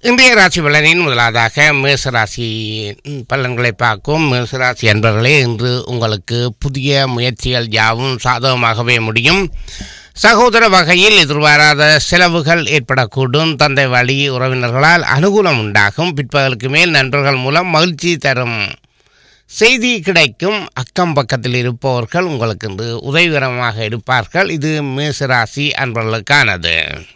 இன்றைய ராசி பலனின் முதலாவதாக மேசராசி பலன்களை பார்க்கும் மேசராசி என்பவர்களே இன்று உங்களுக்கு புதிய முயற்சிகள் யாவும் சாதகமாகவே முடியும் சகோதர வகையில் எதிர்பாராத செலவுகள் ஏற்படக்கூடும் தந்தை வழி உறவினர்களால் அனுகூலம் உண்டாகும் பிற்பகலுக்கு மேல் நண்பர்கள் மூலம் மகிழ்ச்சி தரும் செய்தி கிடைக்கும் அக்கம் பக்கத்தில் இருப்பவர்கள் உங்களுக்கு இன்று உதவிகரமாக இருப்பார்கள் இது மேசராசி அன்பர்களுக்கானது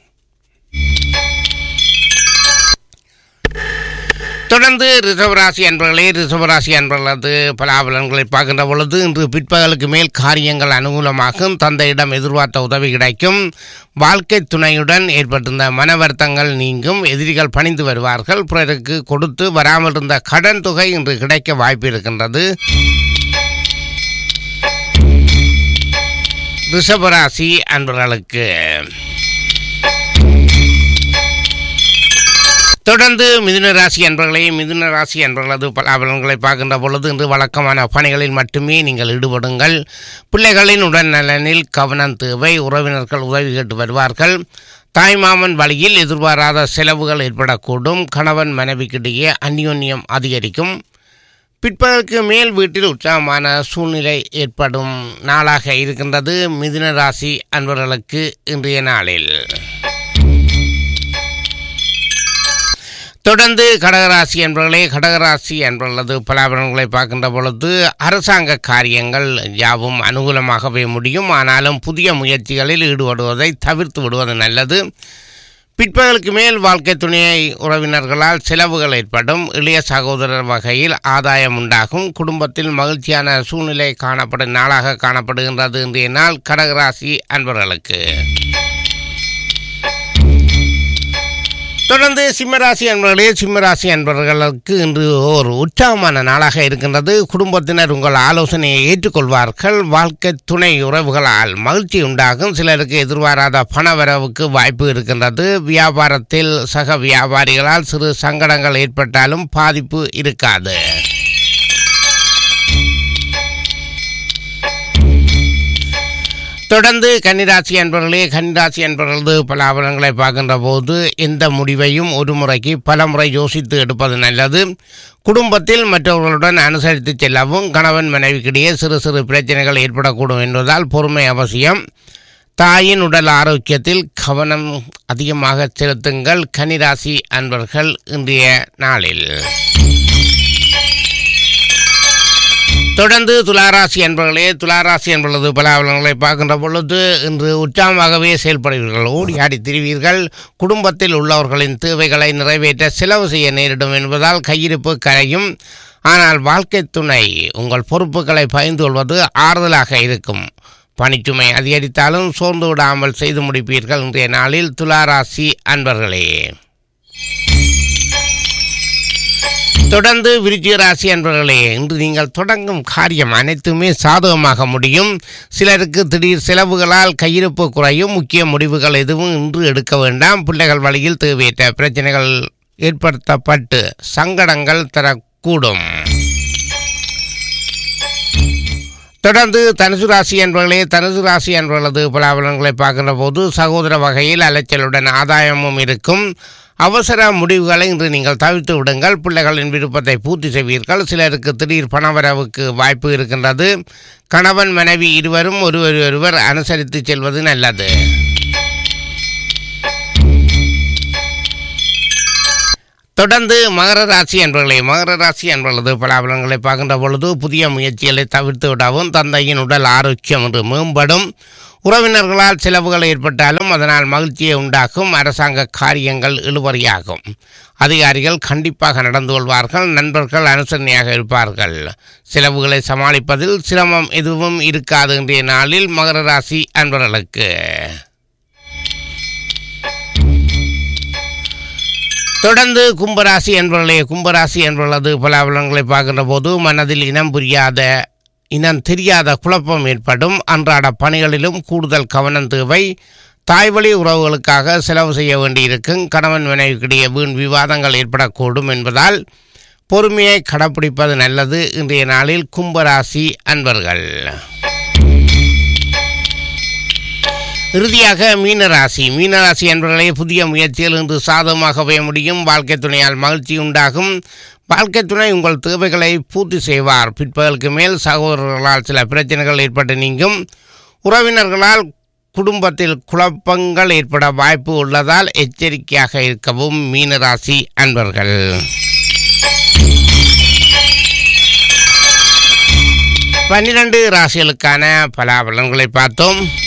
தொடர்ந்து ரிசவராசி அன்பர்களே ரிசவராசி அன்பர்களது பலாபலன்களை பார்க்கின்ற பொழுது இன்று பிற்பகலுக்கு மேல் காரியங்கள் அனுகூலமாகும் தந்தையிடம் எதிர்பார்த்த உதவி கிடைக்கும் வாழ்க்கை துணையுடன் ஏற்பட்டிருந்த மன வருத்தங்கள் நீங்கும் எதிரிகள் பணிந்து வருவார்கள் பிறருக்கு கொடுத்து வராமல் இருந்த கடன் தொகை இன்று கிடைக்க வாய்ப்பு இருக்கின்றது ரிஷபராசி அன்பர்களுக்கு தொடர்ந்து மிதுன ராசி அன்பர்களை மிதுன ராசி அன்பர்களது பலாபலன்களை பார்க்கின்ற பொழுது இன்று வழக்கமான பணிகளில் மட்டுமே நீங்கள் ஈடுபடுங்கள் பிள்ளைகளின் உடல் நலனில் கவனம் தேவை உறவினர்கள் உதவி கேட்டு வருவார்கள் தாய்மாமன் வழியில் எதிர்பாராத செலவுகள் ஏற்படக்கூடும் கணவன் மனைவிக்கிடையே அந்யோன்யம் அதிகரிக்கும் பிற்பகலுக்கு மேல் வீட்டில் உற்சாகமான சூழ்நிலை ஏற்படும் நாளாக இருக்கின்றது மிதுன ராசி அன்பர்களுக்கு இன்றைய நாளில் தொடர்ந்து கடகராசி என்பவர்களே கடகராசி என்பவர்களது பலாபலன்களை பார்க்கின்ற பொழுது அரசாங்க காரியங்கள் யாவும் அனுகூலமாகவே முடியும் ஆனாலும் புதிய முயற்சிகளில் ஈடுபடுவதை தவிர்த்து விடுவது நல்லது பிற்பகலுக்கு மேல் வாழ்க்கை துணையை உறவினர்களால் செலவுகள் ஏற்படும் இளைய சகோதரர் வகையில் ஆதாயம் உண்டாகும் குடும்பத்தில் மகிழ்ச்சியான சூழ்நிலை காணப்படும் நாளாக காணப்படுகின்றது இன்றைய நாள் கடகராசி அன்பர்களுக்கு தொடர்ந்து சிம்மராசி அன்பர்களே சிம்மராசி அன்பர்களுக்கு இன்று ஒரு உற்சாகமான நாளாக இருக்கின்றது குடும்பத்தினர் உங்கள் ஆலோசனையை ஏற்றுக்கொள்வார்கள் வாழ்க்கை துணை உறவுகளால் மகிழ்ச்சி உண்டாகும் சிலருக்கு எதிர்பாராத பண வரவுக்கு வாய்ப்பு இருக்கின்றது வியாபாரத்தில் சக வியாபாரிகளால் சிறு சங்கடங்கள் ஏற்பட்டாலும் பாதிப்பு இருக்காது தொடர்ந்து கன்னிராசி அன்பர்களே கன்னிராசி அன்பர்களது பல ஆவணங்களை பார்க்கின்ற போது எந்த முடிவையும் ஒரு முறைக்கு பல முறை யோசித்து எடுப்பது நல்லது குடும்பத்தில் மற்றவர்களுடன் அனுசரித்து செல்லவும் கணவன் மனைவிக்கிடையே சிறு சிறு பிரச்சனைகள் ஏற்படக்கூடும் என்பதால் பொறுமை அவசியம் தாயின் உடல் ஆரோக்கியத்தில் கவனம் அதிகமாக செலுத்துங்கள் கன்னிராசி அன்பர்கள் இன்றைய நாளில் தொடர்ந்து துளாராசி என்பர்களே துளாராசி என்பது பலாபலங்களை பார்க்கின்ற பொழுது இன்று உற்சாகமாகவே செயல்படுவீர்கள் ஓடி ஆடி திரிவீர்கள் குடும்பத்தில் உள்ளவர்களின் தேவைகளை நிறைவேற்ற செலவு செய்ய நேரிடும் என்பதால் கையிருப்பு கரையும் ஆனால் வாழ்க்கை துணை உங்கள் பொறுப்புகளை பகிர்ந்து கொள்வது ஆறுதலாக இருக்கும் பணிச்சுமை அதிகரித்தாலும் சோர்ந்து விடாமல் செய்து முடிப்பீர்கள் இன்றைய நாளில் துளாராசி அன்பர்களே தொடர்ந்து விருச்சிக ராசி அன்பர்களே இன்று நீங்கள் தொடங்கும் காரியம் அனைத்துமே சாதகமாக முடியும் சிலருக்கு திடீர் செலவுகளால் கையிருப்பு குறையும் முக்கிய முடிவுகள் எதுவும் இன்று எடுக்க வேண்டாம் பிள்ளைகள் வழியில் தேவையற்ற பிரச்சனைகள் ஏற்படுத்தப்பட்டு சங்கடங்கள் தரக்கூடும் தொடர்ந்து தனுசு ராசி என்பவர்களே தனுசு ராசி என்பவர்களது பலாபலன்களை பார்க்கின்ற போது சகோதர வகையில் அலைச்சலுடன் ஆதாயமும் இருக்கும் அவசர முடிவுகளை இன்று நீங்கள் தவிர்த்து விடுங்கள் பிள்ளைகளின் விருப்பத்தை பூர்த்தி செய்வீர்கள் சிலருக்கு திடீர் பணவரவுக்கு வாய்ப்பு இருக்கின்றது கணவன் மனைவி இருவரும் ஒருவர் ஒருவர் அனுசரித்து செல்வது நல்லது தொடர்ந்து மகர ராசி என்பவர்களை மகர ராசி என்பவர்களது பலாபலன்களை பார்க்கின்ற பொழுது புதிய முயற்சிகளை தவிர்த்து விடவும் தந்தையின் உடல் ஆரோக்கியம் என்று மேம்படும் உறவினர்களால் செலவுகள் ஏற்பட்டாலும் அதனால் மகிழ்ச்சியை உண்டாக்கும் அரசாங்க காரியங்கள் இழுபறியாகும் அதிகாரிகள் கண்டிப்பாக நடந்து கொள்வார்கள் நண்பர்கள் அனுசரணையாக இருப்பார்கள் செலவுகளை சமாளிப்பதில் சிரமம் எதுவும் இருக்காது இன்றைய நாளில் மகர ராசி அன்பர்களுக்கு தொடர்ந்து கும்பராசி என்பவர்களே கும்பராசி என்பவர்களது பலாபலன்களை பார்க்கின்ற போது மனதில் இனம் புரியாத இனம் தெரியாத குழப்பம் ஏற்படும் அன்றாட பணிகளிலும் கூடுதல் கவனம் தேவை தாய்வழி உறவுகளுக்காக செலவு செய்ய வேண்டியிருக்கும் கணவன் மனைவிக்கிடையே வீண் விவாதங்கள் ஏற்படக்கூடும் என்பதால் பொறுமையை கடைப்பிடிப்பது நல்லது இன்றைய நாளில் கும்பராசி அன்பர்கள் இறுதியாக மீனராசி மீனராசி என்பவர்களே புதிய முயற்சிகள் இன்று சாதகமாகவே முடியும் வாழ்க்கை துணையால் மகிழ்ச்சி உண்டாகும் வாழ்க்கை துணை உங்கள் தேவைகளை பூர்த்தி செய்வார் பிற்பகலுக்கு மேல் சகோதரர்களால் சில பிரச்சனைகள் ஏற்பட்டு நீங்கும் உறவினர்களால் குடும்பத்தில் குழப்பங்கள் ஏற்பட வாய்ப்பு உள்ளதால் எச்சரிக்கையாக இருக்கவும் மீனராசி அன்பர்கள் பன்னிரண்டு ராசிகளுக்கான பலாபலன்களை பார்த்தோம்